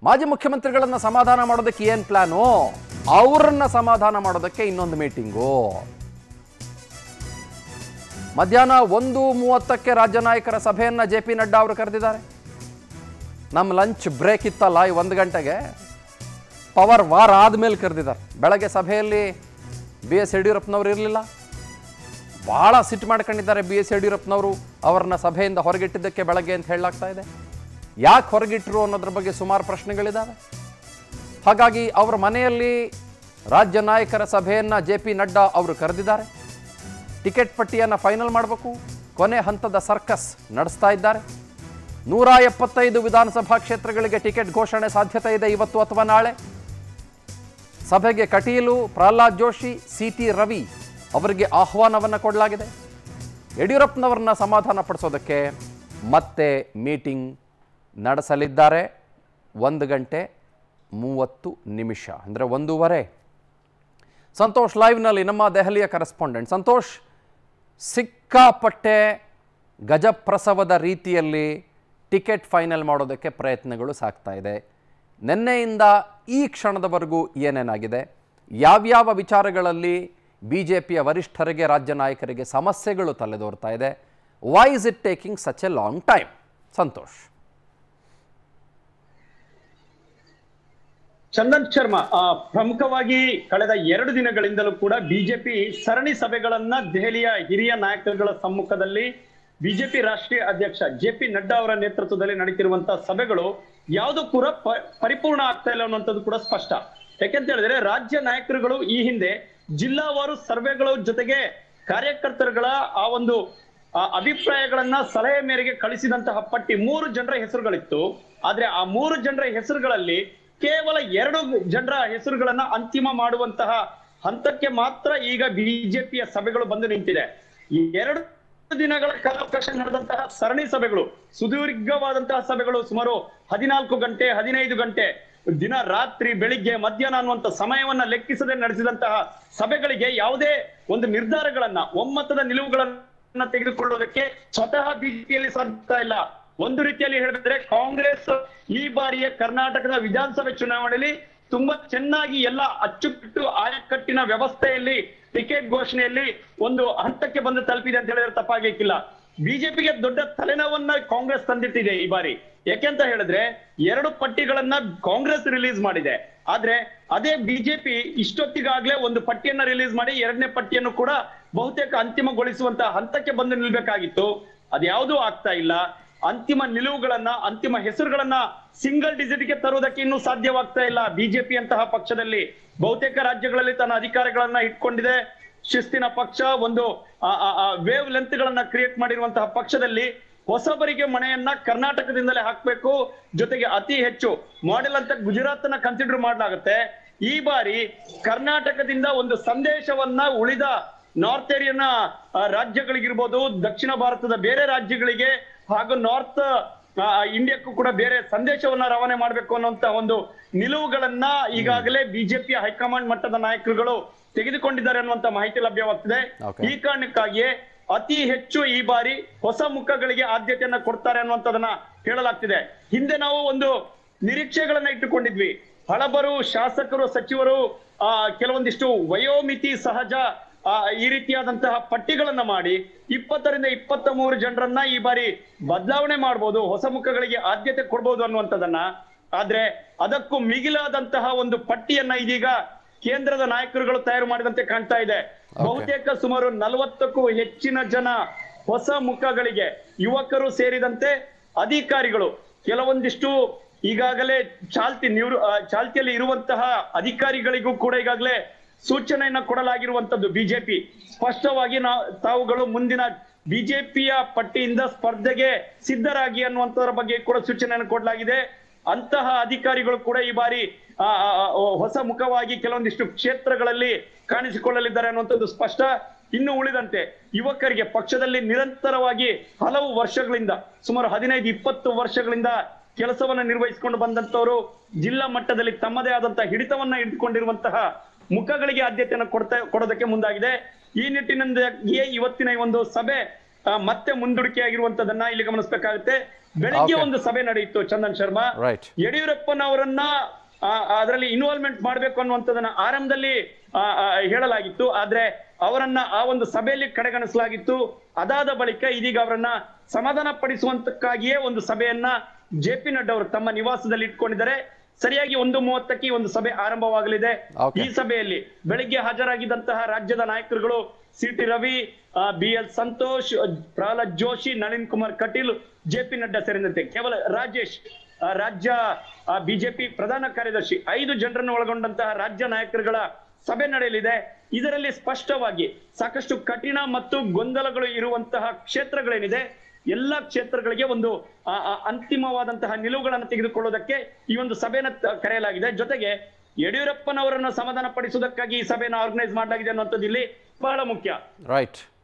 ಮಾಜಿ ಮುಖ್ಯಮಂತ್ರಿಗಳನ್ನ ಸಮಾಧಾನ ಮಾಡೋದಕ್ಕೆ ಏನ್ ಪ್ಲಾನು ಅವರನ್ನ ಸಮಾಧಾನ ಮಾಡೋದಕ್ಕೆ ಇನ್ನೊಂದು ಮೀಟಿಂಗು ಮಧ್ಯಾಹ್ನ ಒಂದು ಮೂವತ್ತಕ್ಕೆ ರಾಜ್ಯ ನಾಯಕರ ಸಭೆಯನ್ನ ಜೆ ಪಿ ನಡ್ಡಾ ಅವರು ಕರೆದಿದ್ದಾರೆ ನಮ್ಮ ಲಂಚ್ ಬ್ರೇಕ್ ಇತ್ತಲ್ಲ ಈ ಒಂದು ಗಂಟೆಗೆ ಪವರ್ ವಾರ ಆದಮೇಲೆ ಕರೆದಿದ್ದಾರೆ ಬೆಳಗ್ಗೆ ಸಭೆಯಲ್ಲಿ ಬಿ ಎಸ್ ಯಡಿಯೂರಪ್ಪನವರು ಇರಲಿಲ್ಲ ಭಾಳ ಸಿಟ್ಟು ಮಾಡ್ಕೊಂಡಿದ್ದಾರೆ ಬಿ ಎಸ್ ಯಡಿಯೂರಪ್ಪನವರು ಅವರನ್ನ ಸಭೆಯಿಂದ ಹೊರಗಿಟ್ಟಿದ್ದಕ್ಕೆ ಬೆಳಗ್ಗೆ ಅಂತ ಹೇಳಲಾಗ್ತಾ ಇದೆ ಯಾಕೆ ಹೊರಗಿಟ್ರು ಅನ್ನೋದ್ರ ಬಗ್ಗೆ ಸುಮಾರು ಪ್ರಶ್ನೆಗಳಿದ್ದಾವೆ ಹಾಗಾಗಿ ಅವರ ಮನೆಯಲ್ಲಿ ರಾಜ್ಯ ನಾಯಕರ ಸಭೆಯನ್ನು ಜೆ ಪಿ ನಡ್ಡಾ ಅವರು ಕರೆದಿದ್ದಾರೆ ಟಿಕೆಟ್ ಪಟ್ಟಿಯನ್ನು ಫೈನಲ್ ಮಾಡಬೇಕು ಕೊನೆ ಹಂತದ ಸರ್ಕಸ್ ನಡೆಸ್ತಾ ಇದ್ದಾರೆ ನೂರ ಎಪ್ಪತ್ತೈದು ವಿಧಾನಸಭಾ ಕ್ಷೇತ್ರಗಳಿಗೆ ಟಿಕೆಟ್ ಘೋಷಣೆ ಸಾಧ್ಯತೆ ಇದೆ ಇವತ್ತು ಅಥವಾ ನಾಳೆ ಸಭೆಗೆ ಕಟೀಲು ಪ್ರಹ್ಲಾದ್ ಜೋಶಿ ಸಿ ಟಿ ರವಿ ಅವರಿಗೆ ಆಹ್ವಾನವನ್ನು ಕೊಡಲಾಗಿದೆ ಯಡಿಯೂರಪ್ಪನವರನ್ನ ಸಮಾಧಾನ ಪಡಿಸೋದಕ್ಕೆ ಮತ್ತೆ ಮೀಟಿಂಗ್ ನಡೆಸಲಿದ್ದಾರೆ ಒಂದು ಗಂಟೆ ಮೂವತ್ತು ನಿಮಿಷ ಅಂದರೆ ಒಂದೂವರೆ ಸಂತೋಷ್ ಲೈವ್ನಲ್ಲಿ ನಮ್ಮ ದೆಹಲಿಯ ಕರೆಸ್ಪಾಂಡೆಂಟ್ ಸಂತೋಷ್ ಸಿಕ್ಕಾಪಟ್ಟೆ ಗಜಪ್ರಸವದ ರೀತಿಯಲ್ಲಿ ಟಿಕೆಟ್ ಫೈನಲ್ ಮಾಡೋದಕ್ಕೆ ಪ್ರಯತ್ನಗಳು ಸಾಗ್ತಾ ಇದೆ ನಿನ್ನೆಯಿಂದ ಈ ಕ್ಷಣದವರೆಗೂ ಏನೇನಾಗಿದೆ ಯಾವ್ಯಾವ ವಿಚಾರಗಳಲ್ಲಿ ಬಿ ಜೆ ಪಿಯ ವರಿಷ್ಠರಿಗೆ ರಾಜ್ಯ ನಾಯಕರಿಗೆ ಸಮಸ್ಯೆಗಳು ತಲೆದೋರ್ತಾ ಇದೆ why is it taking such a long time Santosh Chandan Sharma ಆ, ಪ್ರಮುಖವಾಗಿ ಕಳೆದ ಎರಡು ದಿನಗಳಿಂದಲೂ ಕೂಡ ಬಿಜೆಪಿ ಸರಣಿ ಸಭೆಗಳನ್ನ ದೆಹಲಿಯ ಹಿರಿಯ ನಾಯಕರುಗಳ ಸಮ್ಮುಖದಲ್ಲಿ ಬಿಜೆಪಿ ರಾಷ್ಟ್ರೀಯ ಅಧ್ಯಕ್ಷ ಜೆ ಪಿ ನಡ್ಡಾ ಅವರ ನೇತೃತ್ವದಲ್ಲಿ ನಡೀತಿರುವಂತಹ ಸಭೆಗಳು ಯಾವುದು ಕೂಡ ಪ- ಪರಿಪೂರ್ಣ ಆಗ್ತಾ ಇಲ್ಲ ಅನ್ನುವಂಥದ್ದು ಕೂಡ ಸ್ಪಷ್ಟ ಯಾಕೆಂತ ಹೇಳಿದ್ರೆ ರಾಜ್ಯ ನಾಯಕರುಗಳು ಈ ಹಿಂದೆ ಜಿಲ್ಲಾವಾರು ಸರ್ವೆಗಳ ಜೊತೆಗೆ ಕಾರ್ಯಕರ್ತರುಗಳ ಆ ಒಂದು ಆ ಅಭಿಪ್ರಾಯಗಳನ್ನ ಸಲಹೆ ಮೇರೆಗೆ ಕಳಿಸಿದಂತಹ ಪಟ್ಟಿ ಮೂರು ಜನರ ಹೆಸರುಗಳಿತ್ತು ಆದ್ರೆ ಆ ಮೂರು ಜನರ ಹೆಸರುಗಳಲ್ಲಿ ಕೇವಲ ಎರಡು ಜನರ ಹೆಸರುಗಳನ್ನ ಅಂತಿಮ ಮಾಡುವಂತಹ ಹಂತಕ್ಕೆ ಮಾತ್ರ ಈಗ ಬಿಜೆಪಿಯ ಸಭೆಗಳು ಬಂದು ನಿಂತಿದೆ ಈ ಎರಡು ದಿನಗಳ ಕಾಲಾವಕಾಶ ನಡೆದಂತಹ ಸರಣಿ ಸಭೆಗಳು ಸುದೀರ್ಘವಾದಂತಹ ಸಭೆಗಳು ಸುಮಾರು ಹದಿನಾಲ್ಕು ಗಂಟೆ ಹದಿನೈದು ಗಂಟೆ ದಿನ ರಾತ್ರಿ ಬೆಳಿಗ್ಗೆ ಮಧ್ಯಾಹ್ನ ಅನ್ನುವಂತ ಸಮಯವನ್ನ ಲೆಕ್ಕಿಸದೆ ನಡೆಸಿದಂತಹ ಸಭೆಗಳಿಗೆ ಯಾವುದೇ ಒಂದು ನಿರ್ಧಾರಗಳನ್ನ ಒಮ್ಮತದ ನಿಲುವುಗಳನ್ನ ತೆಗೆದುಕೊಳ್ಳುವುದಕ್ಕೆ ಸ್ವತಃ ಬಿಜೆಪಿಯಲ್ಲಿ ಸಾಧ್ಯ ಇಲ್ಲ ಒಂದು ರೀತಿಯಲ್ಲಿ ಹೇಳಿದ್ರೆ ಕಾಂಗ್ರೆಸ್ ಈ ಬಾರಿಯ ಕರ್ನಾಟಕದ ವಿಧಾನಸಭೆ ಚುನಾವಣೆಯಲ್ಲಿ ತುಂಬಾ ಚೆನ್ನಾಗಿ ಎಲ್ಲ ಅಚ್ಚುಕಟ್ಟು ಆಯಕಟ್ಟಿನ ವ್ಯವಸ್ಥೆಯಲ್ಲಿ ಟಿಕೆಟ್ ಘೋಷಣೆಯಲ್ಲಿ ಒಂದು ಹಂತಕ್ಕೆ ಬಂದು ತಲುಪಿದೆ ಅಂತ ಹೇಳಿದ್ರೆ ತಪ್ಪಾಗಲಿಕ್ಕಿಲ್ಲ ಬಿಜೆಪಿಗೆ ದೊಡ್ಡ ತಲೆನೋವನ್ನ ಕಾಂಗ್ರೆಸ್ ತಂದಿಟ್ಟಿದೆ ಈ ಬಾರಿ ಯಾಕೆಂತ ಹೇಳಿದ್ರೆ ಎರಡು ಪಟ್ಟಿಗಳನ್ನ ಕಾಂಗ್ರೆಸ್ ರಿಲೀಸ್ ಮಾಡಿದೆ ಆದ್ರೆ ಅದೇ ಬಿಜೆಪಿ ಇಷ್ಟೊತ್ತಿಗಾಗ್ಲೇ ಒಂದು ಪಟ್ಟಿಯನ್ನ ರಿಲೀಸ್ ಮಾಡಿ ಎರಡನೇ ಪಟ್ಟಿಯನ್ನು ಕೂಡ ಬಹುತೇಕ ಅಂತಿಮಗೊಳಿಸುವಂತ ಹಂತಕ್ಕೆ ಬಂದು ನಿಲ್ಬೇಕಾಗಿತ್ತು ಅದ್ಯಾವುದೂ ಆಗ್ತಾ ಇಲ್ಲ ಅಂತಿಮ ನಿಲುವುಗಳನ್ನ ಅಂತಿಮ ಹೆಸರುಗಳನ್ನ ಸಿಂಗಲ್ ಡಿಜಿಟ್ಗೆ ತರುವುದಕ್ಕೆ ಇನ್ನೂ ಸಾಧ್ಯವಾಗ್ತಾ ಇಲ್ಲ ಬಿಜೆಪಿ ಅಂತಹ ಪಕ್ಷದಲ್ಲಿ ಬಹುತೇಕ ರಾಜ್ಯಗಳಲ್ಲಿ ತನ್ನ ಅಧಿಕಾರಗಳನ್ನ ಇಟ್ಕೊಂಡಿದೆ ಶಿಸ್ತಿನ ಪಕ್ಷ ಒಂದು ವೇವ್ ಲೆಂತ್ ಗಳನ್ನ ಕ್ರಿಯೇಟ್ ಮಾಡಿರುವಂತಹ ಪಕ್ಷದಲ್ಲಿ ಹೊಸಬರಿಗೆ ಮನೆಯನ್ನ ಕರ್ನಾಟಕದಿಂದಲೇ ಹಾಕ್ಬೇಕು ಜೊತೆಗೆ ಅತಿ ಹೆಚ್ಚು ಮಾಡೆಲ್ ಅಂತ ಗುಜರಾತ್ ನ ಕನ್ಸಿಡರ್ ಮಾಡಲಾಗುತ್ತೆ ಈ ಬಾರಿ ಕರ್ನಾಟಕದಿಂದ ಒಂದು ಸಂದೇಶವನ್ನ ಉಳಿದ ನಾರ್ತ್ ಏರಿಯನ್ ರಾಜ್ಯಗಳಿಗಿರ್ಬೋದು ದಕ್ಷಿಣ ಭಾರತದ ಬೇರೆ ರಾಜ್ಯಗಳಿಗೆ ಹಾಗೂ ನಾರ್ತ್ ಇಂಡಿಯಾಕ್ಕೂ ಕೂಡ ಬೇರೆ ಸಂದೇಶವನ್ನ ರವಾನೆ ಮಾಡಬೇಕು ಅನ್ನುವಂತ ಒಂದು ನಿಲುವುಗಳನ್ನ ಈಗಾಗಲೇ ಬಿಜೆಪಿಯ ಹೈಕಮಾಂಡ್ ಮಟ್ಟದ ನಾಯಕರುಗಳು ತೆಗೆದುಕೊಂಡಿದ್ದಾರೆ ಅನ್ನುವಂತ ಮಾಹಿತಿ ಲಭ್ಯವಾಗ್ತಿದೆ Okay. ಈ ಕಾರಣಕ್ಕಾಗಿಯೇ ಅತಿ ಹೆಚ್ಚು ಈ ಬಾರಿ ಹೊಸ ಮುಖಗಳಿಗೆ ಆದ್ಯತೆಯನ್ನ ಕೊಡ್ತಾರೆ ಅನ್ನುವಂಥದ್ದನ್ನ ಹೇಳಲಾಗ್ತಿದೆ ಹಿಂದೆ ನಾವು ಒಂದು ನಿರೀಕ್ಷೆಗಳನ್ನ ಇಟ್ಟುಕೊಂಡಿದ್ವಿ ಹಳಬರು ಶಾಸಕರು ಸಚಿವರು ಆ ಕೆಲವೊಂದಿಷ್ಟು ವಯೋಮಿತಿ ಸಹಜ ಆ, ಈ ರೀತಿಯಾದಂತಹ ಪಟ್ಟಿಗಳನ್ನ ಮಾಡಿ ಇಪ್ಪತ್ತರಿಂದ ಇಪ್ಪತ್ತ ಮೂರು ಜನರನ್ನ ಈ ಬಾರಿ ಬದಲಾವಣೆ ಮಾಡ್ಬೋದು ಹೊಸ ಮುಖಗಳಿಗೆ ಆದ್ಯತೆ ಕೊಡ್ಬೋದು ಅನ್ನುವಂಥದ್ದನ್ನ ಆದ್ರೆ ಅದಕ್ಕೂ ಮಿಗಿಲಾದಂತಹ ಒಂದು ಪಟ್ಟಿಯನ್ನ ಇದೀಗ ಕೇಂದ್ರದ ನಾಯಕರುಗಳು ತಯಾರು ಮಾಡಿದಂತೆ ಕಾಣ್ತಾ ಇದೆ ಬಹುತೇಕ ಸುಮಾರು ನಲವತ್ತಕ್ಕೂ ಹೆಚ್ಚಿನ ಜನ ಹೊಸ ಮುಖಗಳಿಗೆ ಯುವಕರು ಸೇರಿದಂತೆ ಅಧಿಕಾರಿಗಳು ಕೆಲವೊಂದಿಷ್ಟು ಈಗಾಗಲೇ ಚಾಲ್ತಿ ನಿವೃ ಆ, ಚಾಲ್ತಿಯಲ್ಲಿ ಇರುವಂತಹ ಅಧಿಕಾರಿಗಳಿಗೂ ಕೂಡ ಈಗಾಗಲೇ ಸೂಚನೆಯನ್ನ ಕೊಡಲಾಗಿರುವಂತದ್ದು ಬಿಜೆಪಿ ಸ್ಪಷ್ಟವಾಗಿ ನಾವು ತಾವುಗಳು ಮುಂದಿನ ಬಿಜೆಪಿಯ ಪಟ್ಟಿಯಿಂದ ಸ್ಪರ್ಧೆಗೆ ಸಿದ್ಧರಾಗಿ ಅನ್ನುವಂತದ್ರ ಬಗ್ಗೆ ಕೂಡ ಸೂಚನೆಯನ್ನು ಕೊಡಲಾಗಿದೆ ಅಂತಹ ಅಧಿಕಾರಿಗಳು ಕೂಡ ಈ ಬಾರಿ ಆ, ಆ, ಆ, ಹೊಸ ಮುಖವಾಗಿ ಕೆಲವೊಂದಿಷ್ಟು ಕ್ಷೇತ್ರಗಳಲ್ಲಿ ಕಾಣಿಸಿಕೊಳ್ಳಲಿದ್ದಾರೆ ಅನ್ನುವಂಥದ್ದು ಸ್ಪಷ್ಟ ಇನ್ನು ಉಳಿದಂತೆ ಯುವಕರಿಗೆ ಪಕ್ಷದಲ್ಲಿ ನಿರಂತರವಾಗಿ ಹಲವು ವರ್ಷಗಳಿಂದ ಸುಮಾರು ಹದಿನೈದು ಇಪ್ಪತ್ತು ವರ್ಷಗಳಿಂದ ಕೆಲಸವನ್ನ ನಿರ್ವಹಿಸಿಕೊಂಡು ಬಂದಂತವರು ಜಿಲ್ಲಾ ಮಟ್ಟದಲ್ಲಿ ತಮ್ಮದೇ ಆದಂತಹ ಹಿಡಿತವನ್ನ ಇಟ್ಟುಕೊಂಡಿರುವಂತಹ ಮುಖಗಳಿಗೆ ಆದ್ಯತೆಯನ್ನು ಕೊಡ್ತಾ ಕೊಡೋದಕ್ಕೆ ಮುಂದಾಗಿದೆ ಈ ನಿಟ್ಟಿನಿಂದಾಗಿಯೇ ಇವತ್ತಿನ ಈ ಒಂದು ಸಭೆ ಆ, ಮತ್ತೆ ಮುಂದೂಡಿಕೆ ಆಗಿರುವಂತದನ್ನ ಇಲ್ಲಿ ಗಮನಿಸಬೇಕಾಗುತ್ತೆ ಬೆಳಿಗ್ಗೆ Okay. ಒಂದು ಸಭೆ ನಡೆಯಿತು ಚಂದನ್ ಶರ್ಮಾ ರೈಟ್ ಯಡಿಯೂರಪ್ಪನವರನ್ನ ಅದರಲ್ಲಿ ಇನ್ವಾಲ್ವ್ಮೆಂಟ್ ಮಾಡಬೇಕು ಅನ್ನುವಂಥದ್ದನ್ನ ಆರಂಭದಲ್ಲಿ ಆ, ಆ, ಹೇಳಲಾಗಿತ್ತು ಆದ್ರೆ ಅವರನ್ನ ಆ ಒಂದು ಸಭೆಯಲ್ಲಿ ಕಡೆಗಣಿಸಲಾಗಿತ್ತು ಅದಾದ ಬಳಿಕ ಇದೀಗ ಅವರನ್ನ ಸಮಾಧಾನ ಪಡಿಸುವಂತಕ್ಕಾಗಿಯೇ ಒಂದು ಸಭೆಯನ್ನ ಜೆ ಪಿ ನಡ್ಡಾ ಅವರು ತಮ್ಮ ನಿವಾಸದಲ್ಲಿ ಇಟ್ಕೊಂಡಿದ್ದಾರೆ ಸರಿಯಾಗಿ ಒಂದು ಮೂವತ್ತಕ್ಕೆ ಈ ಒಂದು ಸಭೆ ಆರಂಭವಾಗಲಿದೆ Okay. ಈ ಸಭೆಯಲ್ಲಿ ಬೆಳಿಗ್ಗೆ ಹಾಜರಾಗಿದ್ದಂತಹ ರಾಜ್ಯದ ನಾಯಕರುಗಳು C T Ravi B L Santosh Pralhad Joshi Nalin Kumar Kateel J P Nadda ಸೇರಿದಂತೆ ಕೇವಲ ರಾಜೇಶ್ ಆ, ರಾಜ್ಯ ಬಿಜೆಪಿ ಪ್ರಧಾನ ಕಾರ್ಯದರ್ಶಿ ಐದು ಜನರನ್ನು ಒಳಗೊಂಡಂತಹ ರಾಜ್ಯ ನಾಯಕರುಗಳ ಸಭೆ ನಡೆಯಲಿದೆ ಇದರಲ್ಲಿ ಸ್ಪಷ್ಟವಾಗಿ ಸಾಕಷ್ಟು ಕಠಿಣ ಮತ್ತು ಗೊಂದಲಗಳು ಇರುವಂತಹ ಕ್ಷೇತ್ರಗಳೇನಿದೆ ಎಲ್ಲಾ ಕ್ಷೇತ್ರಗಳಿಗೆ ಒಂದು ಆ, ಆ, ಅಂತಿಮವಾದಂತಹ ನಿಲುವುಗಳನ್ನು ತೆಗೆದುಕೊಳ್ಳೋದಕ್ಕೆ ಈ ಒಂದು ಸಭೆನ ತ- ಕರೆಯಲಾಗಿದೆ ಜೊತೆಗೆ ಯಡಿಯೂರಪ್ಪನವರನ್ನು ಸಮಾಧಾನ ಪಡಿಸುವುದಕ್ಕಾಗಿ ಈ ಸಭೆಯನ್ನು ಆರ್ಗನೈಸ್ ಮಾಡಲಾಗಿದೆ ಅನ್ನುವಂಥದ್ದು ಇಲ್ಲಿ ಬಹಳ ಮುಖ್ಯ ರೈಟ್